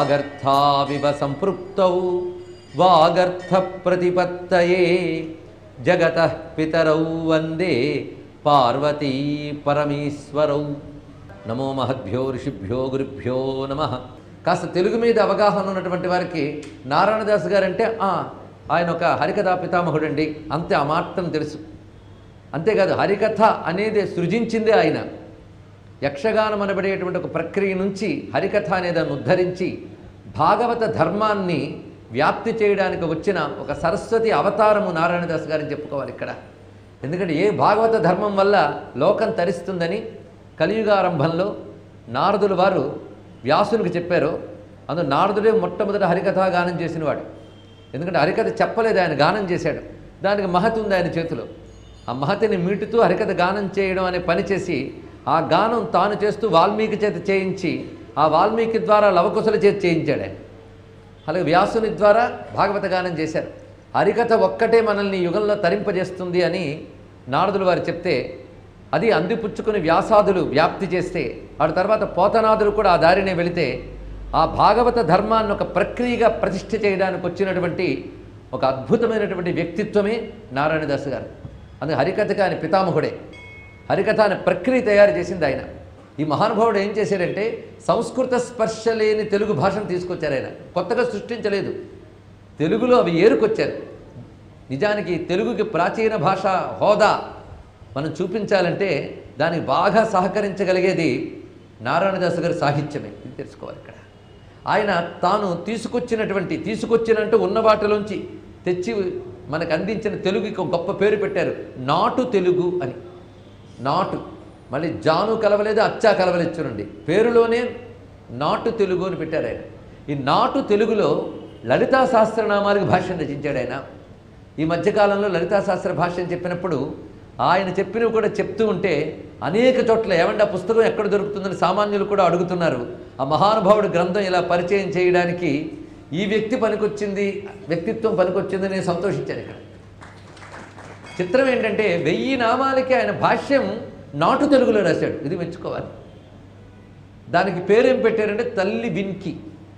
వాగర్థావివ సంపృక్తౌ వాగర్థ ప్రతిపత్తయే జగత పితరౌ వందే పార్వతీ పరమేశ్వరౌ నమో మహద్భ్యో ఋషిభ్యో గురుభ్యో నమ కాస్త తెలుగు మీద అవగాహన ఉన్నటువంటి వారికి నారాయణదాస్ గారంటే "ఆ, ఆయన ఒక హరికథా పితామహుడండి అంతే ఆ మాత్రం తెలుసు అంతేకాదు హరికథ అనేది సృజించిందే ఆయన యక్షగానం అనబడేటువంటి ఒక ప్రక్రియ నుంచి హరికథ అనే దాన్ని ఉద్ధరించి భాగవత ధర్మాన్ని వ్యాప్తి చేయడానికి వచ్చిన ఒక సరస్వతి అవతారము నారాయణదాస్ గారిని చెప్పుకోవాలి ఇక్కడ ఎందుకంటే ఏ భాగవత ధర్మం వల్ల లోకం తరిస్తుందని కలియుగారంభంలో నారదుల వారు వ్యాసునికి చెప్పారు అందులో నారదుడే మొట్టమొదట హరికథా గానం చేసినవాడు ఎందుకంటే హరికథ చెప్పలేదు ఆయన గానం చేశాడు దానికి మహతి ఉంది ఆయన చేతిలో ఆ మహతిని మీటుతూ హరికథ గానం చేయడం అనే పని చేసి ఆ గానం తాను చేస్తూ వాల్మీకి చేత చేయించి ఆ వాల్మీకి ద్వారా లవకుశల చేత చేయించాడు ఆయన అలాగే వ్యాసుని ద్వారా భాగవత గానం చేశారు హరికథ ఒక్కటే మనల్ని ఈ యుగంలో తరింపజేస్తుంది అని నారదులు వారు చెప్తే అది అందిపుచ్చుకుని వ్యాసాదులు వ్యాప్తి చేస్తే ఆ తర్వాత పోతనాదులు కూడా ఆ దారినే వెళితే ఆ భాగవత ధర్మాన్ని ఒక ప్రక్రియగా ప్రతిష్ఠ చేయడానికి వచ్చినటువంటి ఒక అద్భుతమైనటువంటి వ్యక్తిత్వమే నారాయణదాస్ గారు అందుకే హరికథకి ఆయన పితామహుడే హరికథ అనే ప్రక్రియ తయారు చేసింది ఆయన ఈ మహానుభావుడు ఏం చేశాడంటే సంస్కృత స్పర్శ లేని తెలుగు భాషను తీసుకొచ్చారు ఆయన కొత్తగా సృష్టించలేదు తెలుగులో అవి ఏరుకొచ్చారు నిజానికి తెలుగుకి ప్రాచీన భాష హోదా మనం చూపించాలంటే దానికి బాగా సహకరించగలిగేది నారాయణదాసు గారి సాహిత్యమే ఇది తెలుసుకోవాలి ఇక్కడ ఆయన తాను తీసుకొచ్చినటువంటి తీసుకొచ్చినంటూ ఉన్న వాటిలోంచి తెచ్చి మనకు అందించిన తెలుగుకి ఒక గొప్ప పేరు పెట్టారు నాటు తెలుగు అని నాటు మళ్ళీ జాను కలవలేదు అచ్చా కలవలేదు చూడండి పేరులోనే నాటు తెలుగు అని పెట్టారు ఆయన ఈ నాటు తెలుగులో లలితా సహస్రనామాలకు భాష్యం రచించాడు ఆయన ఈ మధ్యకాలంలో లలితా శాస్త్ర భాష్యం చెప్పినప్పుడు ఆయన చెప్పినవి కూడా చెప్తూ ఉంటే అనేక చోట్ల ఏమంటే ఆ పుస్తకం ఎక్కడ దొరుకుతుందని సామాన్యులు కూడా అడుగుతున్నారు ఆ మహానుభావుడు గ్రంథం ఇలా పరిచయం చేయడానికి ఈ వ్యక్తి పనికొచ్చింది వ్యక్తిత్వం పనికొచ్చింది నేను సంతోషించాను ఇక్కడ చిత్రం ఏంటంటే వెయ్యి నామాలకి ఆయన భాష్యం నాటు తెలుగులో రాశాడు ఇది మెచ్చుకోవాలి దానికి పేరేం పెట్టారంటే తల్లి విన్కి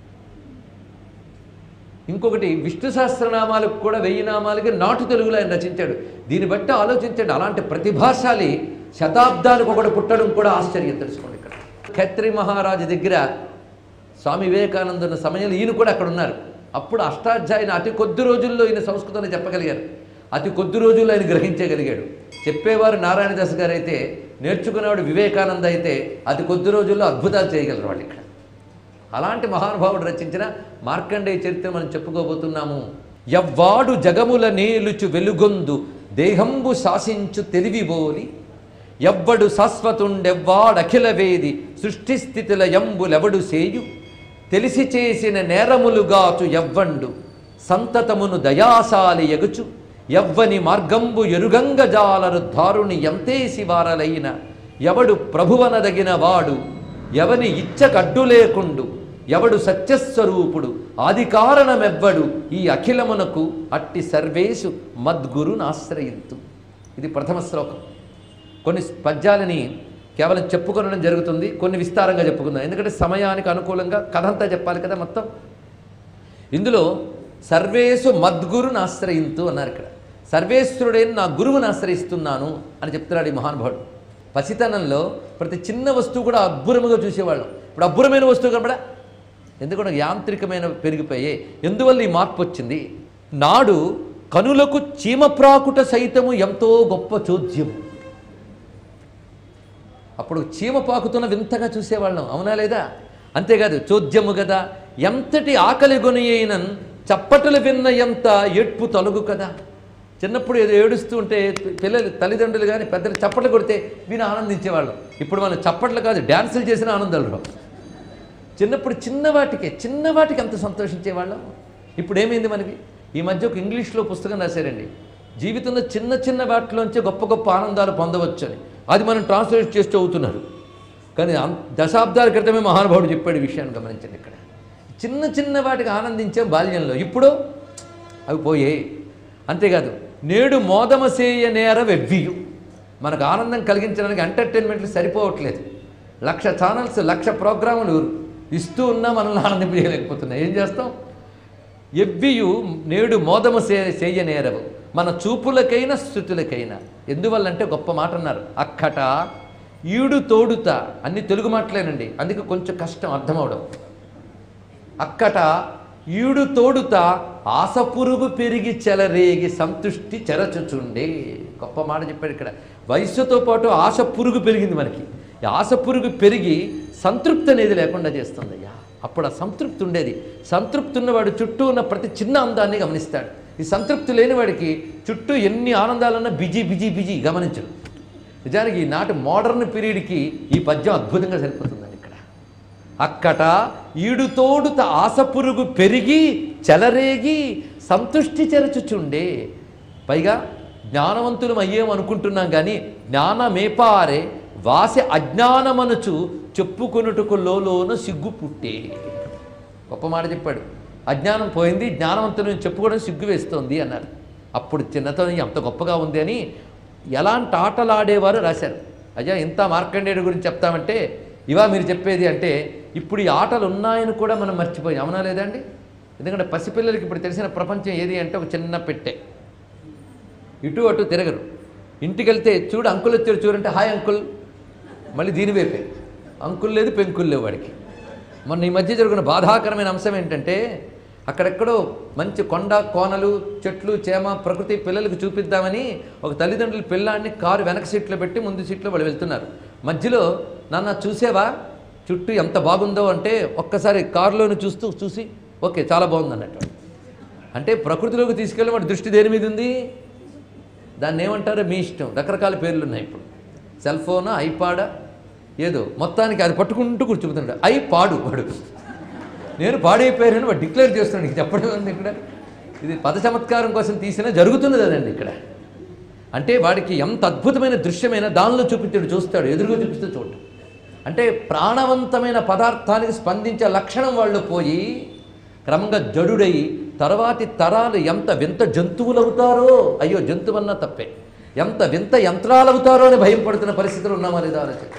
ఇంకొకటి విష్ణు సహస్రనామాలకు కూడా వెయ్యి నామాలకి నాటు తెలుగులో ఆయన రచించాడు దీన్ని బట్టి ఆలోచించండి అలాంటి ప్రతిభాశాలి శతాబ్దాలకు ఒకటి పుట్టడం కూడా ఆశ్చర్యం తెలుసుకోండి ఇక్కడ ఖత్రి మహారాజు దగ్గర స్వామి వివేకానంద ఉన్న సమయంలో ఈయన కూడా అక్కడ ఉన్నారు అప్పుడు అష్టాధ్యాయుని అతి కొద్ది రోజుల్లో ఈయన సంస్కృతాన్ని చెప్పగలిగారు అతి కొద్ది రోజుల్లో ఆయన గ్రహించగలిగాడు చెప్పేవారు నారాయణదాస్ గారు అయితే నేర్చుకునేవాడు వివేకానంద అయితే అతి కొద్ది రోజుల్లో అద్భుతాలు చేయగలరు వాళ్ళు ఇక్కడ అలాంటి మహానుభావుడు రచించిన మార్కండేయ చరిత్ర మనం చెప్పుకోబోతున్నాము ఎవ్వాడు జగముల నేలుచు వెలుగొందు దేహంబు శాసించు తెలివిబోలి ఎవ్వడు శాశ్వతుండెవ్వాడఖిల వేది సృష్టి స్థితుల ఎంబులెవడు సేయు తెలిసి చేసిన నేరములుగాచు ఎవ్వండు సంతతమును దయాశాలి ఎగుచు ఎవ్వని మార్గంబు ఎరుగంగ జాలరు దారుని ఎంతేసి వారలైన ఎవడు ప్రభువనదగిన వాడు ఎవని ఇచ్చకడ్డు లేకుండు ఎవడు సత్యస్వరూపుడు ఆది కారణమెవ్వడు ఈ అఖిలమునకు అట్టి సర్వేషు మద్గురునాశ్రయింతు ఇది ప్రథమ శ్లోకం కొన్ని పద్యాలని కేవలం చెప్పుకొనడం జరుగుతుంది కొన్ని విస్తారంగా చెప్పుకుందాం ఎందుకంటే సమయానికి అనుకూలంగా కథ అంతా చెప్పాలి కదా మొత్తం ఇందులో సర్వేసు మద్గురుని ఆశ్రయింతు అన్నారు ఇక్కడ సర్వేశ్వరుడైన నా గురువుని ఆశ్రయిస్తున్నాను అని చెప్తున్నాడు ఈ మహానుభావుడు పసితనంలో ప్రతి చిన్న వస్తువు కూడా అబ్బురముగా చూసేవాళ్ళం ఇప్పుడు అబ్బురమైన వస్తువు కనబడా ఎందుకంటే యాంత్రికమైన పెరిగిపోయాయి ఎందువల్ల ఈ మార్పు వచ్చింది నాడు కనులకు చీమప్రాకుట సైతము ఎంతో గొప్ప చోద్యము అప్పుడు చీమ పాకుతున్న వింతగా చూసేవాళ్ళం అవునా లేదా అంతేకాదు చోద్యము కదా ఎంతటి ఆకలి గొని అయినన్ చప్పటలు విన్న ఎంత ఏడ్పు తొలగు కదా చిన్నప్పుడు ఏదో ఏడుస్తూ ఉంటే పిల్లలు తల్లిదండ్రులు కానీ పెద్దలు చప్పట్లు కొడితే విని ఆనందించేవాళ్ళం ఇప్పుడు మనం చప్పట్లు కాదు డ్యాన్సులు చేసిన ఆనందాలు రావు చిన్నప్పుడు చిన్నవాటికే చిన్నవాటికి అంత సంతోషించేవాళ్ళం ఇప్పుడు ఏమైంది మనకి ఈ మధ్య ఒక ఇంగ్లీష్లో పుస్తకం రాశారండి జీవితంలో చిన్న చిన్న వాటిలోంచే గొప్ప గొప్ప ఆనందాలు పొందవచ్చు అని అది మనం ట్రాన్స్లేట్ చేస్తూ అవుతున్నారు కానీ అం- దశాబ్దాల క్రితమే మహానుభావుడు చెప్పాడు ఈ విషయాన్ని గమనించండి ఇక్కడ చిన్న చిన్న వాటికి ఆనందించాం బాల్యంలో ఇప్పుడు అవి పోయాయి అంతేకాదు నేడు మోదమసేయ నేర వెవ్వియు మనకు ఆనందం కలిగించడానికి ఎంటర్టైన్మెంట్లు సరిపోవట్లేదు లక్ష ఛానల్స్ లక్ష ప్రోగ్రాములు ఇస్తూ ఉన్నా మనల్ని ఆనందింపజేయలేకపోతున్నాయి ఏం చేస్తాం ఎవ్వియు నేడు మోదము సే చేయనేరవు మన చూపులకైనా స్థుతులకైనా ఎందువల్లంటే గొప్ప మాట అన్నారు అక్కట ఈడు తోడుత అన్ని తెలుగు మాటలేనండి అందుకే కొంచెం కష్టం అర్థం అవడం అక్కట ఈడు తోడుత ఆసపురుగు పెరిగి చెలరేగి సంతుష్టి చెరచుచుండే గొప్ప మాట చెప్పాడు ఇక్కడ వయస్సుతో పాటు ఆశ పురుగు పెరిగింది మనకి ఈ ఆశ పురుగు పెరిగి సంతృప్తి అనేది లేకుండా చేస్తుంది అయ్యా అప్పుడు ఆ సంతృప్తి ఉండేది సంతృప్తి ఉన్నవాడు చుట్టూ ఉన్న ప్రతి చిన్న అందాన్ని గమనిస్తాడు ఈ సంతృప్తి లేనివాడికి చుట్టూ ఎన్ని ఆనందాలున్నా బిజీ బిజీ బిజీ గమనించడు నిజానికి ఈనాటి మోడర్న్ పీరియడ్కి ఈ పద్యం అద్భుతంగా సరిపోతుందండి ఇక్కడ అక్కట ఈడుతోడుత ఆసపురుగు పెరిగి చెలరేగి సంతుష్టి చెరచుచుండే పైగా జ్ఞానవంతులం అయ్యేం అనుకుంటున్నాం కానీ జ్ఞానమేపారే వాసి అజ్ఞానమనుచు చెప్పుకొనుటకు లోలోన సిగ్గు పుట్టే గొప్ప మాట చెప్పాడు అజ్ఞానం పోయింది జ్ఞానవంతులను చెప్పుకోవడం సిగ్గు వేస్తోంది అన్నారు అప్పుడు చిన్నతనం ఎంత గొప్పగా ఉంది అని ఎలాంటి ఆటలు ఆడేవారు రాశారు అయ్యా ఇంత మార్కండేయుడి గురించి చెప్తామంటే ఇవా మీరు చెప్పేది అంటే ఇప్పుడు ఈ ఆటలు ఉన్నాయని కూడా మనం మర్చిపోయాం అవునా లేదండి ఎందుకంటే పసిపిల్లలకి ఇప్పుడు తెలిసిన ప్రపంచం ఏది అంటే ఒక చిన్న పెట్టె ఇటు అటు తిరగరు ఇంటికి వెళ్తే చూడు అంకుల్ వచ్చాడు చూడంటే హాయ్ అంకుల్ మళ్ళీ దీని వైపే అంకుల్ లేదు పెంకుల్ లేవు వాడికి మొన్న ఈ మధ్య జరుగుతున్న బాధాకరమైన అంశం ఏంటంటే అక్కడెక్కడో మంచి కొండ కోనలు చెట్లు చేమ ప్రకృతి పిల్లలకు చూపిద్దామని ఒక తల్లిదండ్రులు పిల్లాన్ని కారు వెనక సీట్లో పెట్టి ముందు సీట్లో వాళ్ళు వెళ్తున్నారు మధ్యలో నాన్న చూసేవా చుట్టూ ఎంత బాగుందో అంటే ఒక్కసారి కారులోని చూస్తూ చూసి ఓకే చాలా బాగుంది అన్నట్టు అంటే ప్రకృతిలోకి తీసుకెళ్ళి వాడి దృష్టి దేని మీద ఉంది దాన్ని ఏమంటారో మీ ఇష్టం రకరకాల పేర్లు ఉన్నాయి ఇప్పుడు సెల్ ఫోనా ఐపాడా ఏదో మొత్తానికి అది పట్టుకుంటూ కూర్చుంటున్నాడు ఐ పాడు వాడు నేను పాడైపోయానని వాడు డిక్లేర్ చేస్తున్నాడు ఇది చెప్పడం ఉంది ఇక్కడ ఇది పద చమత్కారం కోసం తీసినా జరుగుతున్నది అదండి ఇక్కడ అంటే వాడికి ఎంత అద్భుతమైన దృశ్యమైన దానిలో చూపించాడు చూస్తాడు ఎదురుగా చూపిస్తూ చూడటం అంటే ప్రాణవంతమైన పదార్థానికి స్పందించే లక్షణం వాళ్ళు పోయి క్రమంగా జడుడై తర్వాతి తరాలు ఎంత వింత జంతువులు అవుతారో అయ్యో జంతువన్నా తప్పే ఎంత వింత యంత్రాలు అవుతారో అని భయం పడుతున్న పరిస్థితులు ఉన్నామా లేదా ఆలోచించండి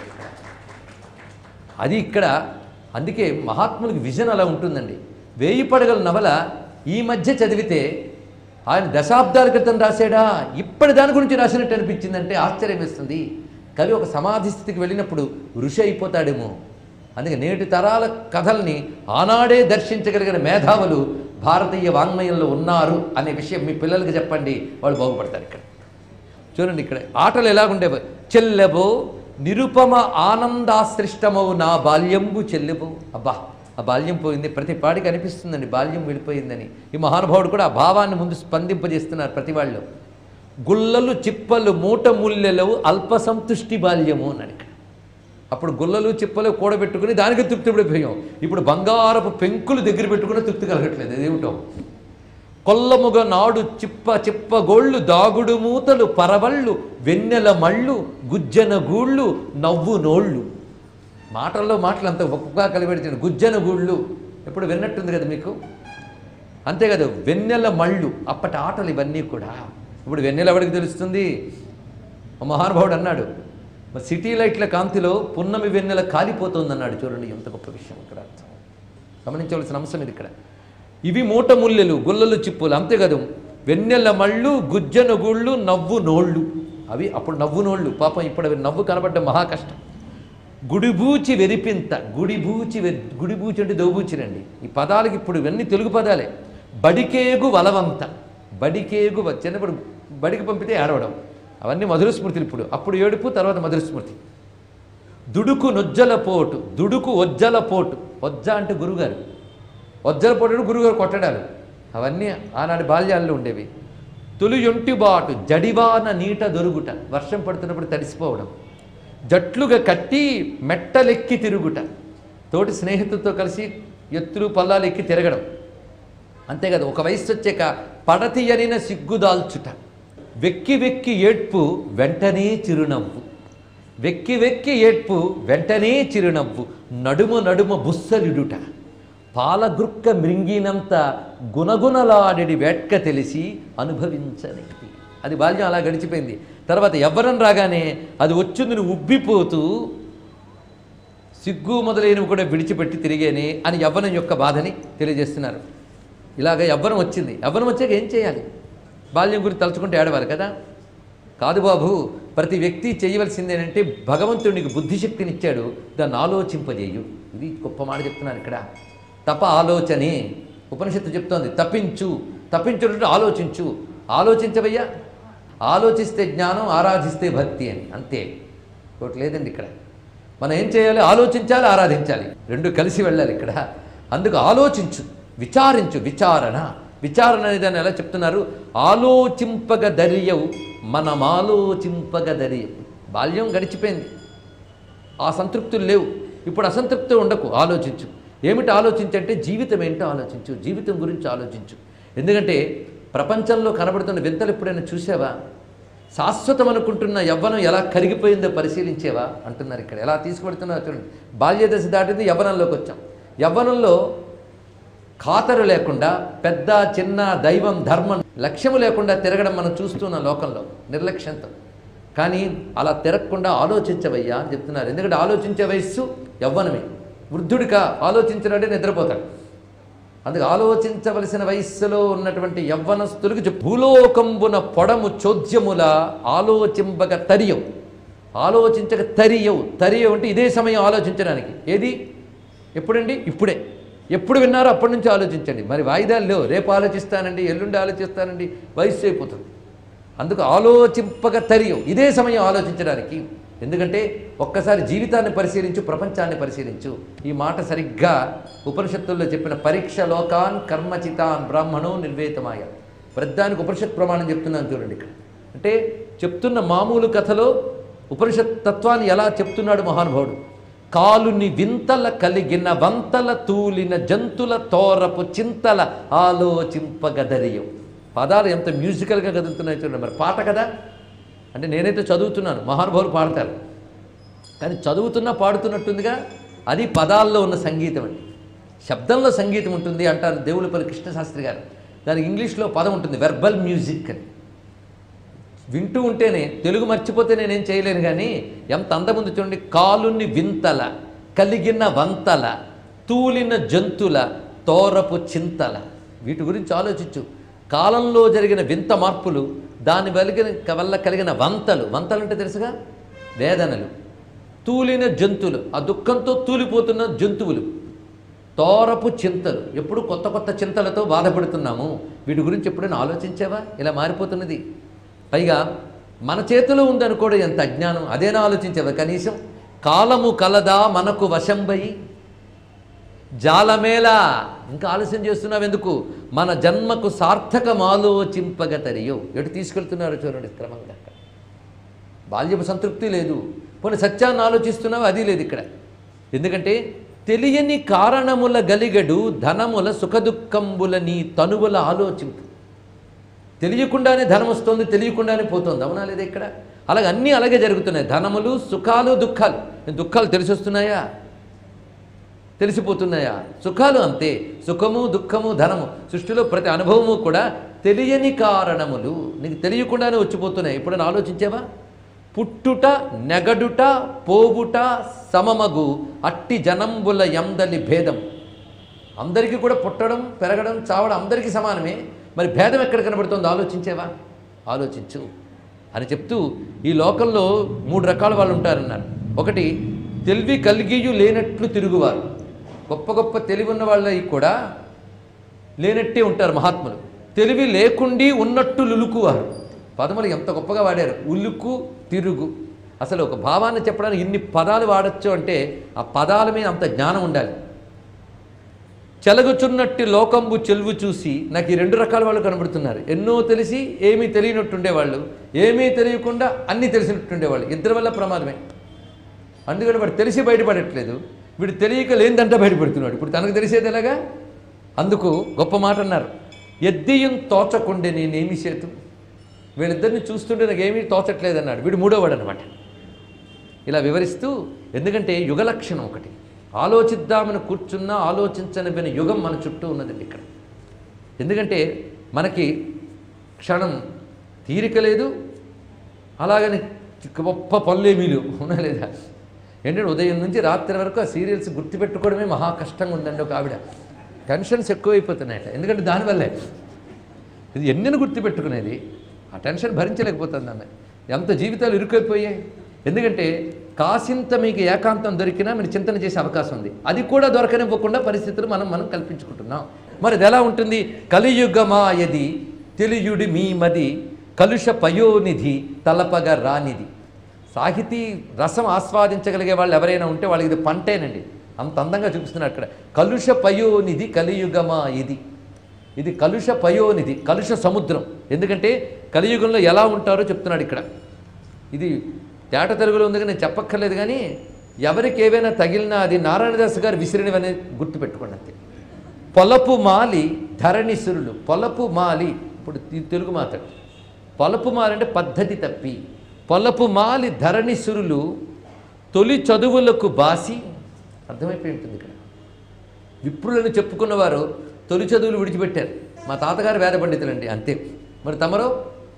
అది ఇక్కడ అందుకే మహాత్ములకి విజన్ అలా ఉంటుందండి వేయి పడగల నవల ఈ మధ్య చదివితే ఆయన దశాబ్దాల క్రితం రాశాడా ఇప్పటి దాని గురించి రాసినట్టు అనిపించిందంటే ఆశ్చర్యం వేస్తుంది కవి ఒక సమాధి స్థితికి వెళ్ళినప్పుడు ఋషి అయిపోతాడేమో అందుకే నేటి తరాల కథల్ని ఆనాడే దర్శించగలిగిన మేధావులు భారతీయ వాంగ్మయంలో ఉన్నారు అనే విషయం మీ పిల్లలకి చెప్పండి వాళ్ళు బాగుపడతారు ఇక్కడ చూడండి ఇక్కడ ఆటలు ఎలాగుండేవి చెల్లెబో నిరుపమ ఆనందాశ్రిష్టమవు నా బాల్యంబు చెల్లెబో అబ్బా ఆ బాల్యం పోయింది ప్రతి పాడికి అనిపిస్తుందండి బాల్యం వెళ్ళిపోయిందని ఈ మహానుభావుడు కూడా ఆ భావాన్ని ముందు స్పందింపజేస్తున్నారు ప్రతి వాళ్ళు గుల్లలు చిప్పలు మూట ముల్లెలవు అల్ప సంతుష్టి బాల్యము అన్నాడు ఇక్కడ అప్పుడు గుల్లలు చిప్పలు కూడబెట్టుకుని దానికి తృప్తి పడిపోయాం ఇప్పుడు బంగారపు పెంకులు దగ్గర పెట్టుకుని తృప్తి కలగట్లేదు ఇదేమిటో కొల్లముగ నాడు చిప్ప చిప్ప గోళ్ళు దాగుడు మూతలు పరవళ్ళు వెన్నెల మళ్ళు గుజ్జన గూళ్ళు నవ్వు నోళ్ళు మాటల్లో మాటలు అంత ఒక్కగా కలిపెడుతుంది గుజ్జన గూళ్ళు ఎప్పుడు విన్నట్టుంది కదా మీకు అంతే కదా వెన్నెల మళ్ళు అప్పటి ఆటలు ఇవన్నీ కూడా ఇప్పుడు వెన్నెల ఎవరికి తెలుస్తుంది ఓ మహానుభావుడు అన్నాడు మరి సిటీ లైట్ల కాంతిలో పున్నమి వెన్నెల కాలిపోతుంది అన్నాడు చూడండి ఎంత గొప్ప విషయం ఇక్కడ అర్థం గమనించవలసిన అంశం ఇది ఇక్కడ ఇవి మూట ముల్లెలు గుల్లలు చిప్పులు అంతేకాదు వెన్నెల మళ్ళు గుజ్జన గుళ్ళు నవ్వు నోళ్ళు అవి అప్పుడు నవ్వు నోళ్ళు పాపం ఇప్పుడు అవి నవ్వు కనబడ్డ మహా కష్టం గుడిబూచి వెరిపింత గుడిబూచి వె గుడిబూచి అంటే దోబూచిరండి ఈ పదాలకి ఇప్పుడు ఇవన్నీ తెలుగు పదాలే బడికేగు వలవంత బడికేగు వ- చిన్నప్పుడు బడికి పంపితే ఏడవడం అవన్నీ మధుర స్మృతులు ఇప్పుడు అప్పుడు ఏడుపు తర్వాత మధుర స్మృతి దుడుకు నొజ్జల పోటు దుడుకు ఒజ్జల పోటు ఒజ్జ అంటే గురుగారు ఒజ్జల పోటు గురుగారు కొట్టడాలు అవన్నీ ఆనాటి బాల్యాల్లో ఉండేవి తొలి యొంటి బాటు జడివాన నీట దొరుగుట వర్షం పడుతున్నప్పుడు తడిసిపోవడం జట్లుగా కట్టి మెట్టలెక్కి తిరుగుట తోటి స్నేహితులతో కలిసి ఎత్తులు పల్లాలు ఎక్కి తిరగడం అంతే కదా ఒక వయసు వచ్చాక పడతి అనిన సిగ్గుదాల్చుట వెక్కి వెక్కి ఏడ్పు వెంటనే చిరునవ్వు వెక్కి వెక్కి ఏడ్పు వెంటనే చిరునవ్వు నడుము నడుమ బుస్సలిడుట పాలగృక్క మృంగినంత గుణగుణలాడెడి వేట్క తెలిసి అనుభవించనిది అది బాల్యం అలా గడిచిపోయింది తర్వాత ఎవ్వరం రాగానే అది వచ్చింది ఉబ్బిపోతూ సిగ్గు మొదలైనవి కూడా విడిచిపెట్టి తిరిగేనే అని యవ్వనం యొక్క బాధని తెలియజేస్తున్నారు ఇలాగ యవ్వనం వచ్చింది యవ్వనం వచ్చాక ఏం చేయాలి బాల్యం గురించి తలుచుకుంటే ఏడవాలి కదా కాదు బాబు ప్రతి వ్యక్తి చేయవలసిందేనంటే భగవంతుడు నీకు బుద్ధిశక్తినిచ్చాడు దాన్ని ఆలోచింపజేయు ఇది గొప్ప మాట చెప్తున్నాను ఇక్కడ తప ఆలోచనే ఉపనిషత్తు చెప్తోంది తప్పించు తప్పించుంటే ఆలోచించు ఆలోచించవయ్యా ఆలోచిస్తే జ్ఞానం ఆరాధిస్తే భక్తి అని అంతే ఒకటి లేదండి ఇక్కడ మనం ఏం చేయాలి ఆలోచించాలి ఆరాధించాలి రెండు కలిసి వెళ్ళాలి ఇక్కడ అందుకు ఆలోచించు విచారించు విచారణ విచారణ అనేది దాన్ని ఎలా చెప్తున్నారు ఆలోచింపగ దర్యవు మనం ఆలోచింపగ దర్యవు బాల్యం గడిచిపోయింది ఆ సంతృప్తులు లేవు ఇప్పుడు అసంతృప్తి ఉండకు ఆలోచించు ఏమిటి ఆలోచించంటే జీవితం ఏంటో ఆలోచించు జీవితం గురించి ఆలోచించు ఎందుకంటే ప్రపంచంలో కనబడుతున్న వింతలు ఎప్పుడైనా చూసావా శాశ్వతం అనుకుంటున్న యవ్వనం ఎలా కరిగిపోయిందో పరిశీలించేవా అంటున్నారు ఇక్కడ ఎలా తీసుకువెడుతున్నారు చూడండి బాల్యదశ దాటింది యవ్వనంలోకి వచ్చాం యవ్వనంలో ఖాతరు లేకుండా పెద్ద చిన్న దైవం ధర్మం లక్ష్యము లేకుండా తిరగడం మనం చూస్తున్నాం లోకంలో నిర్లక్ష్యంతో కానీ అలా తిరగకుండా ఆలోచించవయ్యా అని చెప్తున్నారు ఎందుకంటే ఆలోచించే వయస్సు యవ్వనమే వృద్ధుడిగా ఆలోచించినట్టే నిద్రపోతాడు అందుకు ఆలోచించవలసిన వయస్సులో ఉన్నటువంటి యవ్వనస్తులకు చెప్పు, భూలోకంబున పొడము చోద్యముల ఆలోచింపక తరియవు ఆలోచించక తరియవు తరియవు అంటే ఇదే సమయం ఆలోచించడానికి ఏది ఎప్పుడండి ఇప్పుడే ఎప్పుడు విన్నారో అప్పటి నుంచి ఆలోచించండి మరి వాయిదాలు లేవు రేపు ఆలోచిస్తానండి ఎల్లుండి ఆలోచిస్తానండి వయస్సు అయిపోతుంది అందుకు ఆలోచింపక తరియవు ఇదే సమయం ఆలోచించడానికి ఎందుకంటే ఒక్కసారి జీవితాన్ని పరిశీలించు ప్రపంచాన్ని పరిశీలించు ఈ మాట సరిగ్గా ఉపనిషత్తుల్లో చెప్పిన పరీక్ష లోకాన్ కర్మచితాన్ బ్రాహ్మణో నిర్వేతమాయ ప్రద్దానికి ఉపనిషత్ ప్రమాణం చెప్తున్నాను చూడండి ఇక్కడ అంటే చెప్తున్న మామూలు కథలో ఉపనిషత్ తత్వాన్ని ఎలా చెప్తున్నాడు మహానుభావుడు కాలుని వింతల కలిగిన వంతల తూలిన జంతుల తోరపు చింతల ఆలోచింపగదరియం పదాలు ఎంత మ్యూజికల్గా కదులుతున్నాయి చూడండి మరి పాట కదా అంటే నేనైతే చదువుతున్నాను మహానుభావులు పాడతారు కానీ చదువుతున్నా పాడుతున్నట్టుందిగా అది పదాల్లో ఉన్న సంగీతం అండి శబ్దంలో సంగీతం ఉంటుంది అంటారు దేవులపల్లి కృష్ణశాస్త్రి గారు దానికి ఇంగ్లీష్లో పదం ఉంటుంది వెర్బల్ మ్యూజిక్ అని వింటూ ఉంటేనే తెలుగు మర్చిపోతే నేనేం చేయలేను కానీ ఎంత అందముంది చూడండి కాలుని వింతల కలిగిన వంతల తూలిన జంతుల తోరపు చింతల వీటి గురించి ఆలోచించు కాలంలో జరిగిన వింత మార్పులు దాని వెలిగిన వల్ల కలిగిన వంతలు వంతలు అంటే తెలుసుగా వేదనలు తూలిన జంతువులు ఆ దుఃఖంతో తూలిపోతున్న జంతువులు తోరపు చింతలు ఎప్పుడు కొత్త కొత్త చింతలతో బాధపడుతున్నాము వీటి గురించి ఎప్పుడైనా ఆలోచించావా ఇలా మారిపోతున్నది పైగా మన చేతిలో ఉందనుకోవడం ఎంత అజ్ఞానం అదేనా ఆలోచించావా కనీసం కాలము కలదా మనకు వశంబై జాలమేలా ఇంకా ఆలస్యం చేస్తున్నావు ఎందుకు మన జన్మకు సార్థకం ఆలోచింపగ తరియో ఎటు తీసుకెళ్తున్నారు చూడండి క్రమంగా అక్కడ బాల్యపు సంతృప్తి లేదు పోనీ సత్యాన్ని ఆలోచిస్తున్నావు అది లేదు ఇక్కడ ఎందుకంటే తెలియని కారణముల గలిగడు ధనముల సుఖదుఖంబుల నీ తనువుల ఆలోచింపు తెలియకుండానే ధనం వస్తుంది తెలియకుండానే పోతుంది అవునా లేదా ఇక్కడ అలాగే అన్నీ అలాగే జరుగుతున్నాయి ధనములు సుఖాలు దుఃఖాలు దుఃఖాలు తెలిసి వస్తున్నాయా తెలిసిపోతున్నాయా సుఖాలు అంతే సుఖము దుఃఖము ధనము సృష్టిలో ప్రతి అనుభవము కూడా తెలియని కారణములు నీకు తెలియకుండానే వచ్చిపోతున్నాయి ఎప్పుడైనా ఆలోచించావా పుట్టుట నెగడుట పోవుట సమమగు అట్టి జనంబుల ఎందలి భేదం అందరికీ కూడా పుట్టడం పెరగడం చావడం అందరికీ సమానమే మరి భేదం ఎక్కడ కనబడుతుందో ఆలోచించేవా ఆలోచించు అని చెప్తూ ఈ లోకంలో మూడు రకాల వాళ్ళు ఉంటారన్నారు ఒకటి తెలివి కలిగియు లేనట్లు తిరుగువారు గొప్ప గొప్ప తెలివి ఉన్న వాళ్ళకి కూడా లేనట్టే ఉంటారు మహాత్ములు తెలివి లేకుండి ఉన్నట్టు లులుకువారు పదములు ఎంత గొప్పగా వాడారు ఉలుకు తిరుగు అసలు ఒక భావాన్ని చెప్పడానికి ఇన్ని పదాలు వాడచ్చు అంటే ఆ పదాల మీద అంత జ్ఞానం ఉండాలి చెలగుచున్నట్టి లోకంబు చెలువు చూసి నాకు ఈ రెండు రకాల వాళ్ళు కనబడుతున్నారు ఎన్నో తెలిసి ఏమీ తెలియనట్టుండేవాళ్ళు ఏమీ తెలియకుండా అన్నీ తెలిసినట్టుండేవాళ్ళు ఇద్దరి వల్ల ప్రమాదమే అందుకని వాడు తెలిసి బయటపడట్లేదు వీడు తెలియక లేనిదంటే బయటపడుతున్నాడు ఇప్పుడు తనకు తెలిసేది ఎలాగా అందుకు గొప్ప మాట అన్నారు ఎద్దియం తోచకుండే నేనేమి చేతు వీళ్ళిద్దరిని చూస్తుంటే నాకేమీ తోచట్లేదు అన్నాడు వీడు మూడోవాడు అనమాట ఇలా వివరిస్తూ ఎందుకంటే యుగ లక్షణం ఒకటి ఆలోచిద్దామని కూర్చున్నా ఆలోచించనిపోయిన యుగం మన చుట్టూ ఉన్నదండి ఇక్కడ ఎందుకంటే మనకి క్షణం తీరిక లేదు అలాగని గొప్ప పనులేమీ లేవు అవునా లేదా ఏంటంటే ఉదయం నుంచి రాత్రి వరకు ఆ సీరియల్స్ గుర్తుపెట్టుకోవడమే మహా కష్టంగా ఉందండి ఒక ఆవిడ టెన్షన్స్ ఎక్కువైపోతున్నాయట ఎందుకంటే దానివల్లే ఇది ఎన్నెన్ని గుర్తుపెట్టుకునేది ఆ టెన్షన్ భరించలేకపోతుంది ఆమె ఎంత జీవితాలు ఇరుకైపోయాయి ఎందుకంటే కాసింత మీకు ఏకాంతం దొరికినా మీరు చింతన చేసే అవకాశం ఉంది అది కూడా దొరకనివ్వకుండా పరిస్థితులు మనం మనం కల్పించుకుంటున్నాం మరి అది ఎలా ఉంటుంది కలియుగమాయది తెలియుడి మీ మది కలుష పయోనిధి తలపగ రానిది సాహితీ రసం ఆస్వాదించగలిగే వాళ్ళు ఎవరైనా ఉంటే వాళ్ళకి ఇది పంటేనండి అంత అందంగా చూపిస్తున్నారు అక్కడ కలుష పయోనిధి కలియుగమా ఇది ఇది కలుష పయోనిధి కలుష సముద్రం ఎందుకంటే కలియుగంలో ఎలా ఉంటారో చెప్తున్నాడు ఇక్కడ ఇది తేట తెలుగులో ఉంది కానీ నేను చెప్పక్కర్లేదు కానీ ఎవరికి ఏవైనా తగిలినా అది నారాయణదాస్ గారు విసిరినవని గుర్తుపెట్టుకోండి అంతే పొలపు మాలి ధరణిసురులు పొలపు మాలి ఇప్పుడు ఈ తెలుగు మాట్లాడు పొలపు మాలి అంటే పద్ధతి తప్పి పొలపు మాలి ధరణిసురులు తొలి చదువులకు బాసి అర్థమైపోయి ఉంటుంది ఇక్కడ విప్రులను చెప్పుకున్నవారు తొలి చదువులు విడిచిపెట్టారు మా తాతగారు వేద పండితులండి అంతే మరి తమరో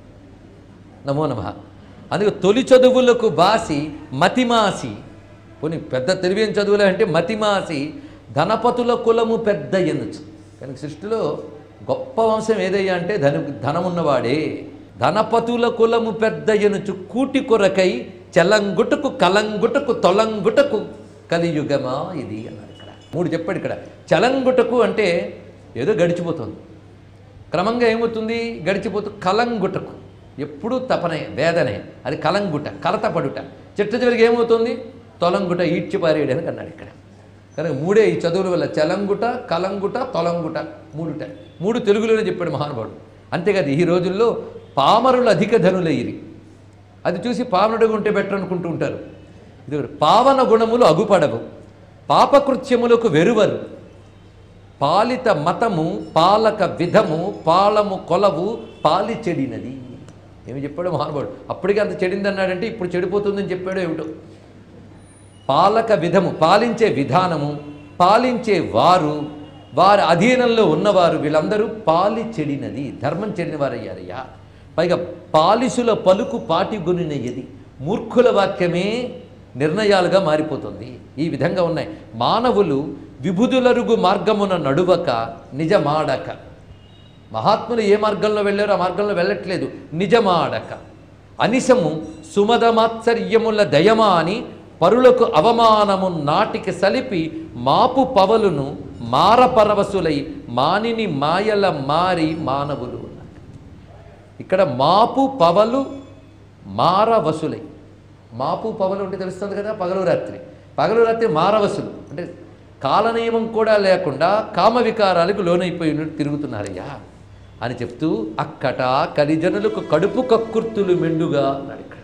నమో నమ అందుకే తొలి చదువులకు బాసి మతిమాసి పోనీ పెద్ద తెలివైన చదువులే అంటే మతిమాసి ధనపతుల కులము పెద్ద ఎనొచ్చు కనుక సృష్టిలో గొప్ప వంశం ఏదయ్యా అంటే ధన ధనమున్నవాడే ధనపతుల కులము పెద్ద ఎనుచు కూటి కొరకై చలంగుటకు కలంగుటకు తొలంగుటకు కలియుగమా ఇది అన్నారు ఇక్కడ మూడు చెప్పాడు ఇక్కడ చలంగుటకు అంటే ఏదో గడిచిపోతుంది క్రమంగా ఏమవుతుంది గడిచిపోతూ కలంగుటకు ఎప్పుడూ తపనే వేదనే అది కలంగుట కలతపడుట చిట్ట చివరికి ఏమవుతుంది తొలంగుట ఈడ్చిపారేయడానికి అన్నాడు ఇక్కడ కనుక మూడే ఈ చదువుల వల్ల చలంగుట కలంగుట తొలంగుట మూడుట మూడు తెలుగులోనే చెప్పాడు మహానుభావుడు అంతేకాదు ఈ రోజుల్లో పామరులు అధిక ధనులయ్యిరి అది చూసి పావనుడుగా ఉంటే బెటర్ అనుకుంటూ ఉంటారు ఇది ఒకటి. పావన గుణములు అగుపడవు పాపకృత్యములకు వెరువరు పాలిత మతము పాలక విధము పాలము కొలవు పాలి చెడినది ఏమి చెప్పాడు మహానుభావుడు అప్పటికే అంత చెడిందన్నాడంటే ఇప్పుడు చెడిపోతుందని చెప్పాడు ఏమిటో పాలక విధము పాలించే విధానము పాలించే వారు వారి అధీనంలో ఉన్నవారు వీళ్ళందరూ పాలి చెడినది ధర్మం చెడిన వారయ్యారయ్యా పైగా పాలిసుల పలుకు పాటిగొనినయ్యది మూర్ఖుల వాక్యమే నిర్ణయాలుగా మారిపోతుంది ఈ విధంగా ఉన్నాయి మానవులు విభుదులరుగు మార్గమున నడువక నిజమాడక మహాత్ములు ఏ మార్గంలో వెళ్ళారో ఆ మార్గంలో వెళ్ళట్లేదు నిజమాడక అనిశము సుమదమాత్సర్యముల దయమా అని పరులకు అవమానము నాటికి సలిపి మాపు పవలును మారపరవశులై మానిని మాయల మారి మానవులు అన్నాడు. ఇక్కడ మాపు పవలు మారవసులై మాపు పవలు అంటే తెలుస్తుంది కదా పగలు రాత్రి పగలు రాత్రి మారవసులు అంటే కాలనియమం కూడా లేకుండా కామ వికారాలకు లోనైపోయి ఉన్నట్టు తిరుగుతున్నారయ్యా అని చెప్తూ అక్కట కలిజనులకు కడుపు కక్కుర్తులు మెండుగా అన్నాడు ఇక్కడ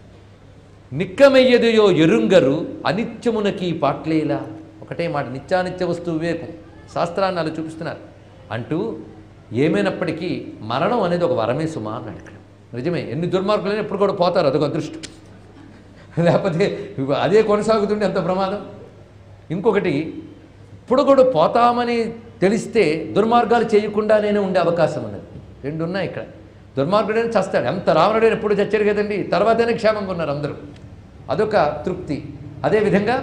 నిక్కమెయ్యదియో ఎరుంగరు అనిత్యమునకి పాట్లేలా ఒకటే మాట నిత్యానిత్య వస్తువు వివేకం శాస్త్రాన్ని అలా చూపిస్తున్నారు అంటూ ఏమైనప్పటికీ మరణం అనేది ఒక వరమే సుమా అన్నాడు ఇక్కడ నిజమే ఎన్ని దుర్మార్గులైనా ఎప్పుడు కూడా పోతారు అదొక అదృష్టం లేకపోతే అదే కొనసాగుతుంటే ఎంత ప్రమాదం ఇంకొకటి ఇప్పుడు కూడా పోతామని తెలిస్తే దుర్మార్గాలు చేయకుండానే ఉండే అవకాశం ఉన్నది రెండు ఉన్నాయి ఇక్కడ దుర్మార్గుడైనా చస్తాడు ఎంత రావణుడైనా ఎప్పుడు చచ్చాడు కదండి తర్వాతనే క్షేమంగా ఉన్నారు అందరూ అదొక తృప్తి అదేవిధంగా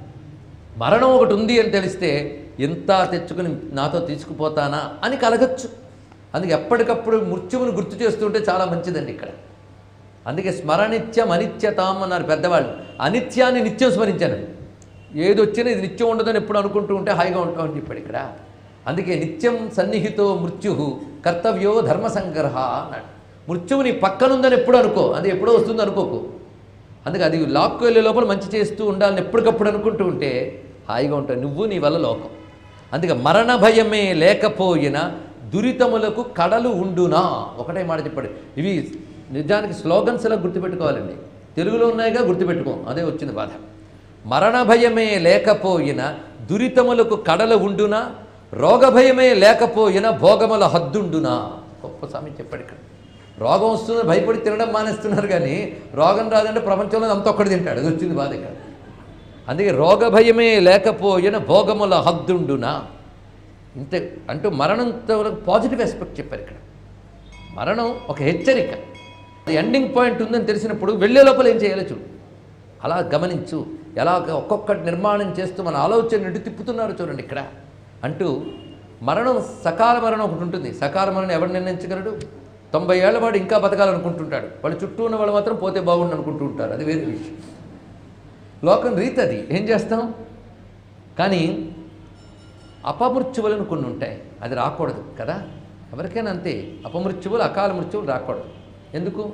మరణం ఒకటి ఉంది అని తెలిస్తే ఎంత తెచ్చుకుని నాతో తీసుకుపోతానా అని కలగచ్చు అందుకే ఎప్పటికప్పుడు మృత్యువును గుర్తు చేస్తుంటే చాలా మంచిదండి ఇక్కడ అందుకే స్మరణిత్యం అనిత్యతాం అన్నారు పెద్దవాళ్ళు అనిత్యాన్ని నిత్యం స్మరించాను ఏది వచ్చినా ఇది నిత్యం ఉండదని ఎప్పుడు అనుకుంటూ ఉంటే హాయిగా ఉంటాం అని చెప్పాడు ఇక్కడ అందుకే నిత్యం సన్నిహితో మృత్యు కర్తవ్యో ధర్మ సంగ్రహ అన్నాడు మృత్యువు నీ పక్కనుందని ఎప్పుడు అనుకో అది ఎప్పుడో వస్తుంది అనుకోకు అందుకే అది లాక్కు వెళ్ళే లోపల మంచి చేస్తూ ఉండాలని ఎప్పటికప్పుడు అనుకుంటూ ఉంటే హాయిగా ఉంటావు నువ్వు నీ వల్ల లోకం అందుకే మరణ భయమే లేకపోయినా దురితములకు కడలు ఉండునా ఒకటే మాట చెప్పాడు ఇవి నిజానికి స్లోగన్స్ ఇలా గుర్తుపెట్టుకోవాలండి తెలుగులో ఉన్నాయిగా గుర్తుపెట్టుకోం అదే వచ్చింది బాధ మరణ భయమే లేకపోయినా దురితములకు కడలు ఉండునా రోగ భయమే లేకపోయినా భోగముల హద్దుండునా గొప్ప స్వామి చెప్పాడు ఇక్కడ రోగం వస్తుందని భయపడి తినడం మానేస్తున్నారు కానీ రోగం రాదంటే ప్రపంచంలో అంత ఒక్కటి తింటాడు అది వచ్చింది బాధ ఇక్కడ అందుకే రోగ భయమే లేకపోయిన భోగముల హద్దుండునా ఇంతే అంటూ మరణంతో పాజిటివ్ ఆస్పెక్ట్ చెప్పారు ఇక్కడ మరణం ఒక హెచ్చరిక ఎండింగ్ పాయింట్ ఉందని తెలిసినప్పుడు వెళ్ళే లోపల ఏం చేయాలో చూడు అలా గమనించు ఎలా ఒక్కొక్కటి నిర్మాణం చేస్తూ మన ఆలోచన ఎటు తిప్పుతున్నారు చూడండి ఇక్కడ అంటూ మరణం సకాల మరణం ఒకటి ఉంటుంది సకాల మరణం ఎవరు నిర్ణయించగలడు తొంభై ఏళ్ల వాడు ఇంకా బతకాలనుకుంటుంటాడు వాళ్ళ చుట్టూ ఉన్న వాళ్ళు మాత్రం పోతే బాగుండు అనుకుంటూ ఉంటారు అది వేరే విషయం లోకం రీతి అది ఏం చేస్తాం కానీ అపమృత్యువులను కొన్ని ఉంటాయి అది రాకూడదు కదా ఎవరికైనా అంతే అపమృత్యువులు అకాల మృత్యువులు రాకూడదు ఎందుకు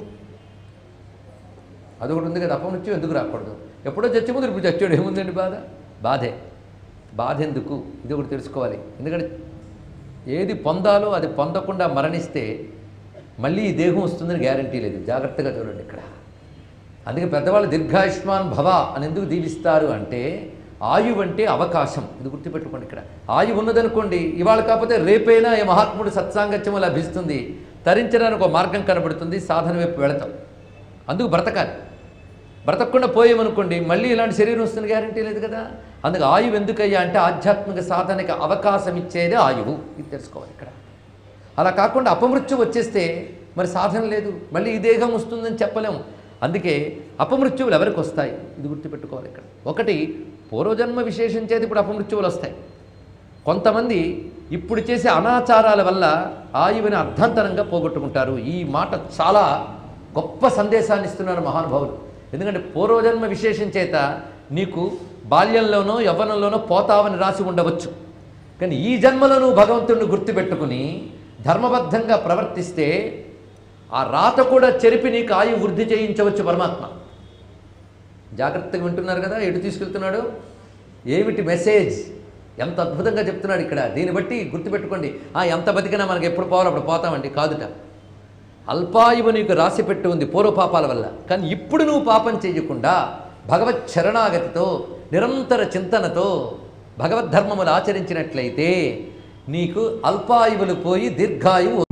అదొకటి ఉంది కదా అపమృత్యు ఎందుకు రాకూడదు ఎప్పుడో చచ్చి ముందు ఇప్పుడు చచ్చాడు ఏముందండి బాధ బాధే బాధ ఎందుకు ఇది ఒకటి తెలుసుకోవాలి ఎందుకంటే ఏది పొందాలో అది పొందకుండా మరణిస్తే మళ్ళీ ఈ దేహం వస్తుందని గ్యారంటీ లేదు జాగ్రత్తగా చూడండి ఇక్కడ అందుకే పెద్దవాళ్ళు దీర్ఘాయుష్మాన్ భవ అని ఎందుకు దీవిస్తారు అంటే ఆయువు అంటే అవకాశం ఇది గుర్తుపెట్టుకోండి ఇక్కడ ఆయువు ఉన్నదనుకోండి ఇవాళ కాకపోతే రేపైనా ఈ మహాత్ముడు సత్సాంగత్యం లభిస్తుంది తరించడానికి ఒక మార్గం కనబడుతుంది సాధన వైపు వెళతాం అందుకు బ్రతకాలి బ్రతకకుండా పోయామనుకోండి మళ్ళీ ఇలాంటి శరీరం వస్తుంది గ్యారంటీ లేదు కదా అందుకు ఆయువు ఎందుకయ్యా అంటే ఆధ్యాత్మిక సాధనకి అవకాశం ఇచ్చేదే ఆయువు ఇది తెలుసుకోవాలి ఇక్కడ అలా కాకుండా అపమృత్యు వచ్చేస్తే మరి సాధన లేదు మళ్ళీ ఈ దేహం వస్తుందని చెప్పలేము అందుకే అపమృత్యువులు ఎవరికి వస్తాయి ఇది గుర్తుపెట్టుకోవాలి ఇక్కడ ఒకటి పూర్వజన్మ విశేషం చేతి ఇప్పుడు అపమృత్యువులు వస్తాయి కొంతమంది ఇప్పుడు చేసే అనాచారాల వల్ల ఆయువుని అర్ధాంతరంగా పోగొట్టుకుంటారు ఈ మాట చాలా గొప్ప సందేశాన్ని ఇస్తున్నారు మహానుభావులు ఎందుకంటే పూర్వజన్మ విశేషం చేత నీకు బాల్యంలోనో యవ్వనంలోనో పోతావని రాసి ఉండవచ్చు కానీ ఈ జన్మలో నువ్వు భగవంతుడిని గుర్తుపెట్టుకుని ధర్మబద్ధంగా ప్రవర్తిస్తే ఆ రాత కూడా చెరిపి నీకు ఆయు వృద్ధి చేయించవచ్చు పరమాత్మ జాగ్రత్తగా వింటున్నారు కదా ఎటు తీసుకెళ్తున్నాడు ఏమిటి మెసేజ్ ఎంత అద్భుతంగా చెప్తున్నాడు ఇక్కడ దీన్ని బట్టి గుర్తుపెట్టుకోండి ఆ ఎంత బతికినా మనకి ఎప్పుడు పోవాలో అప్పుడు పోతామండి కాదుట అల్పాయువు నీకు రాసి పెట్టి ఉంది పూర్వపాపాల వల్ల కానీ ఇప్పుడు నువ్వు పాపం చేయకుండా భగవత్ శరణాగతితో నిరంతర చింతనతో భగవద్ధర్మములు ఆచరించినట్లయితే నీకు అల్పాయువులు పోయి దీర్ఘాయువు